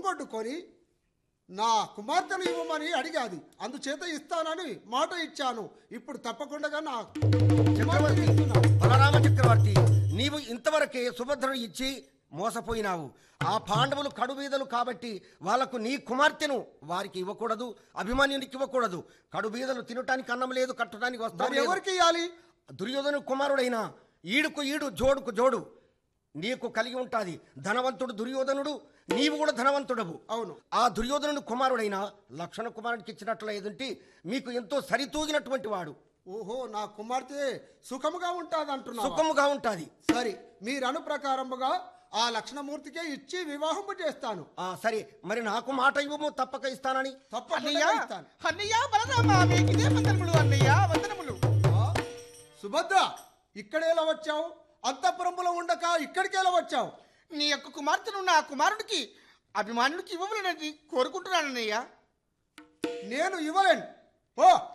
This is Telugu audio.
చెరుగొడ్డుకొని నా కుమార్తెను ఇవ్వమని అడిగాది అందుచేత ఇస్తానని మాట ఇచ్చాను ఇప్పుడు తప్పకుండా నా కుమార్తెను చక్రవర్తి ఇస్తున్నాను. బలరామ చక్రవర్తి నీవు ఇంతవరకే సుభద్రను ఇచ్చి మోసపోయినావు ఆ పాండవులు కడుబీదలు కాబట్టి వాళ్లకు నీ కుమార్తెను వారికి ఇవ్వకూడదు అభిమాన్యునికి ఇవ్వకూడదు కడుబీదలు తినటానికి అన్నం లేదు కట్టడానికి మరి వస్తారు ఎవరికి ఇవ్వాలి దుర్యోధను కుమారుడైన ఈడుకు ఈడు జోడుకు జోడు నీకు కలిగి ఉంటాది ధనవంతుడు దుర్యోధనుడు నీవు కూడా ధనవంతుడవు అవును ఆ దుర్యోధనుడు కుమారుడైన లక్షణ కుమారుడికి ఇచ్చినట్లు ఏదంటే మీకు ఎంతో సరితూగినటువంటి వాడు ఓహో నా కుమార్తె సుఖముగా ఉంటాది అంటున్నా సుఖముగా ఉంటాది సరే మీరను ప్రకారముగా ఆ లక్షణమూర్తికే ఇచ్చి వివాహము చేస్తాను ఆ సరే మరి నాకు మాట ఇవ్వము తప్పక ఇస్తానని తప్పకుండా అన్నయ్య ఇస్తాను అన్నయ్య బలరామ మీకు ఇదే వందనములు అన్నయ్య వందనములు ఆ, సుభద్ర ఇక్కడేలా వచ్చావు అంతఃపురంలో ఉండక ఇక్కడికి ఎలా వచ్చావు నీ యొక్క కుమార్తెను నా కుమారుడికి అభిమానుడికి ఇవ్వమని కోరుకుంటున్నాను అన్నయ్య నేను ఇవ్వలేను ఓ